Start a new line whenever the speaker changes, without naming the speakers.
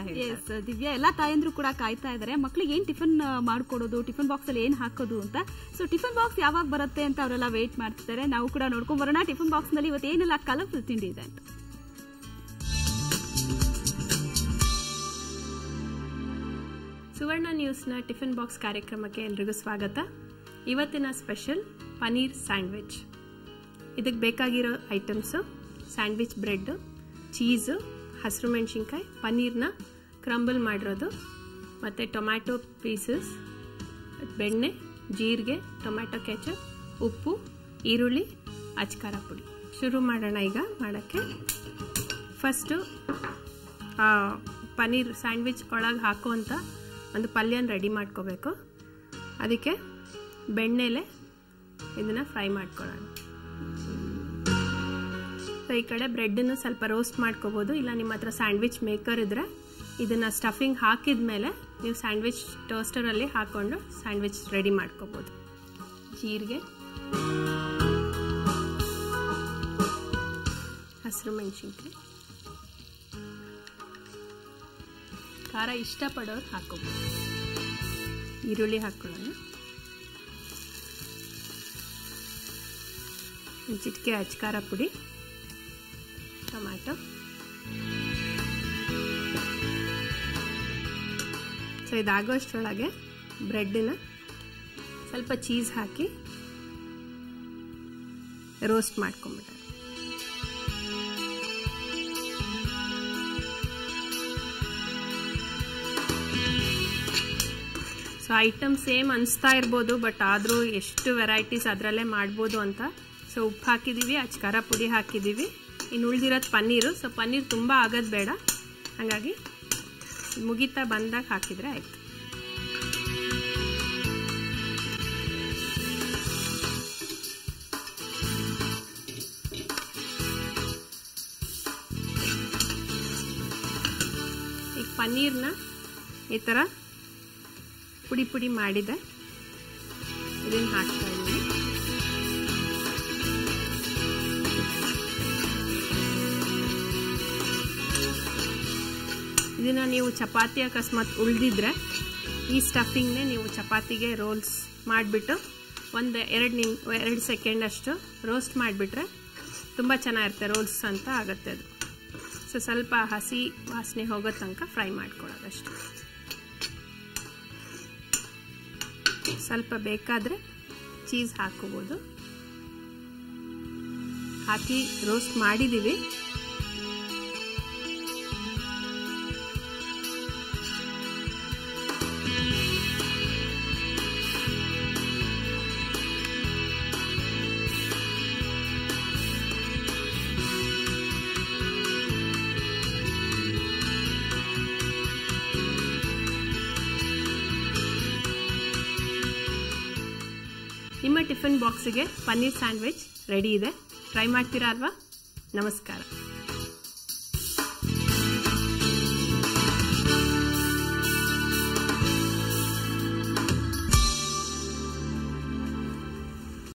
ಹೇಳ್ತಾರೆ
ಎಸ್ ದಿವ್ಯಾ ಎಲ್ಲಾ ತಾಯಂದ್ರು ಕೂಡ ಕಾಯ್ತಾ ಇದಾರೆ ಮಕ್ಳಿಗೆ ಏನ್ ಟಿಫನ್ ಮಾಡ್ಕೊಡೋದು ಟಿಫನ್ ಬಾಕ್ಸ್ ಅಲ್ಲಿ ಏನ್ ಹಾಕೋದು ಅಂತ ಸೊ ಟಿಫನ್ ಬಾಕ್ಸ್ ಯಾವಾಗ ಬರುತ್ತೆ ಅಂತ ಅವರೆಲ್ಲ ವೇಟ್ ಮಾಡ್ತಿದ್ದಾರೆ ನಾವು ಕೂಡ ನೋಡ್ಕೊಂಡ್ ಬರೋಣ ಟಿಫನ್ ಬಾಕ್ಸ್ ನಲ್ಲಿ ಇವತ್ತು ಏನೆಲ್ಲ ಕಲರ್ಫುಲ್ ತಿಂಡಿ ಇದೆ ಅಂತ
ಸುವರ್ಣ ನ್ಯೂಸ್ನ ಟಿಫಿನ್ ಬಾಕ್ಸ್ ಕಾರ್ಯಕ್ರಮಕ್ಕೆ ಎಲ್ರಿಗೂ ಸ್ವಾಗತ ಇವತ್ತಿನ ಸ್ಪೆಷಲ್ ಪನೀರ್ ಸ್ಯಾಂಡ್ವಿಚ್ ಇದಕ್ಕೆ ಬೇಕಾಗಿರೋ ಐಟಮ್ಸು ಸ್ಯಾಂಡ್ವಿಚ್ ಬ್ರೆಡ್ಡು ಚೀಸು ಹಸಿರು ಮೆಣಸಿನ್ಕಾಯಿ ಪನ್ನೀರ್ನ ಕ್ರಂಬಲ್ ಮಾಡಿರೋದು ಮತ್ತು ಟೊಮ್ಯಾಟೊ ಪೀಸಸ್ ಬೆಣ್ಣೆ ಜೀರಿಗೆ ಟೊಮ್ಯಾಟೊ ಕೆಚಪ್ ಉಪ್ಪು ಈರುಳ್ಳಿ ಅಚ್ಕಾರ ಪುಡಿ ಶುರು ಮಾಡೋಣ ಈಗ ಮಾಡೋಕ್ಕೆ ಫಸ್ಟು ಪನ್ನೀರ್ ಸ್ಯಾಂಡ್ವಿಚ್ ಒಳಗೆ ಹಾಕುವಂಥ ಒಂದು ಪಲ್ಯನ ರೆಡಿ ಮಾಡ್ಕೋಬೇಕು ಅದಕ್ಕೆ ಬೆಣ್ಣೆಲೆ ಇದನ್ನು ಫ್ರೈ ಮಾಡ್ಕೊಳ್ಳೋಣ ಸೊ ಈ ಕಡೆ ಬ್ರೆಡ್ಡನ್ನು ಸ್ವಲ್ಪ ರೋಸ್ಟ್ ಮಾಡ್ಕೋಬೋದು ಇಲ್ಲ ನಿಮ್ಮ ಹತ್ರ ಸ್ಯಾಂಡ್ವಿಚ್ ಮೇಕರ್ ಇದ್ದರೆ ಇದನ್ನು ಸ್ಟಫಿಂಗ್ ಹಾಕಿದ ಮೇಲೆ ನೀವು ಸ್ಯಾಂಡ್ವಿಚ್ ಟೋಸ್ಟರಲ್ಲಿ ಹಾಕ್ಕೊಂಡು ಸ್ಯಾಂಡ್ವಿಚ್ ರೆಡಿ ಮಾಡ್ಕೋಬೋದು ಜೀರಿಗೆ ಹಸಿರು ಮೆಣಸಿನ್ಕಾಯಿ ಖಾರ ಇಷ್ಟಪಡೋರು ಹಾಕೋಬೋದು ಈರುಳ್ಳಿ ಹಾಕೊಳ್ಳೋಣ ಒಂದು ಚಿಟಿಕೆ ಅಚ್ಕಾರ ಪುಡಿ ಟೊಮ್ಯಾಟೊ ಸೊ ಇದಾಗೋಷ್ಟರೊಳಗೆ ಬ್ರೆಡ್ಡನ್ನ ಸ್ವಲ್ಪ ಚೀಸ್ ಹಾಕಿ ರೋಸ್ಟ್ ಮಾಡ್ಕೊಂಬಿಟ್ರೆ ಸೊ ಐಟಮ್ ಸೇಮ್ ಅನಿಸ್ತಾ ಇರ್ಬೋದು ಬಟ್ ಆದರೂ ಎಷ್ಟು ವೆರೈಟೀಸ್ ಅದರಲ್ಲೇ ಮಾಡ್ಬೋದು ಅಂತ ಸೊ ಉಪ್ಪು ಹಾಕಿದ್ದೀವಿ ಅಚ್ಕಾರ ಪುಡಿ ಹಾಕಿದ್ದೀವಿ ಇನ್ನು ಉಳಿದಿರೋದು ಪನ್ನೀರು ಸೊ ಪನ್ನೀರ್ ತುಂಬ ಆಗೋದು ಬೇಡ ಹಾಗಾಗಿ ಮುಗಿತಾ ಬಂದಾಗ ಹಾಕಿದರೆ ಆಯಿತು ಈಗ ಪನ್ನೀರ್ನ ಈ ಥರ ಪುಡಿ ಪುಡಿ ಮಾಡಿದೆ ಇದನ್ನು ಹಾಕ್ತಾ ಇದ್ದೀನಿ ಇದನ್ನು ನೀವು ಚಪಾತಿ ಅಕಸ್ಮಾತ್ ಉಳಿದಿದ್ರೆ ಈ ಸ್ಟಫಿಂಗ್ನೇ ನೀವು ಚಪಾತಿಗೆ ರೋಲ್ಸ್ ಮಾಡಿಬಿಟ್ಟು ಒಂದು ಎರಡು ನಿಮ್ ಎರಡು ಸೆಕೆಂಡ್ ಅಷ್ಟು ರೋಸ್ಟ್ ಮಾಡಿಬಿಟ್ರೆ ತುಂಬ ಚೆನ್ನಾಗಿರುತ್ತೆ ರೋಲ್ಸ್ ಅಂತ ಆಗುತ್ತೆ ಅದು ಸೊ ಸ್ವಲ್ಪ ಹಸಿ ವಾಸನೆ ಹೋಗೋ ತನಕ ಫ್ರೈ ಮಾಡ್ಕೊಳ್ಳೋದಷ್ಟು ಸ್ವಲ್ಪ ಬೇಕಾದರೆ ಚೀಸ್ ಹಾಕೋಬೋದು ಹಾಕಿ ರೋಸ್ಟ್ ಮಾಡಿದ್ದೀವಿ ನಿಮ್ಮ ಟಿಫಿನ್ ಬಾಕ್ಸಿಗೆ ಪನ್ನೀರ್ ಸ್ಯಾಂಡ್ವಿಚ್ ರೆಡಿ ಇದೆ ಟ್ರೈ ಮಾಡ್ತೀರಾ ಅಲ್ವಾ ನಮಸ್ಕಾರ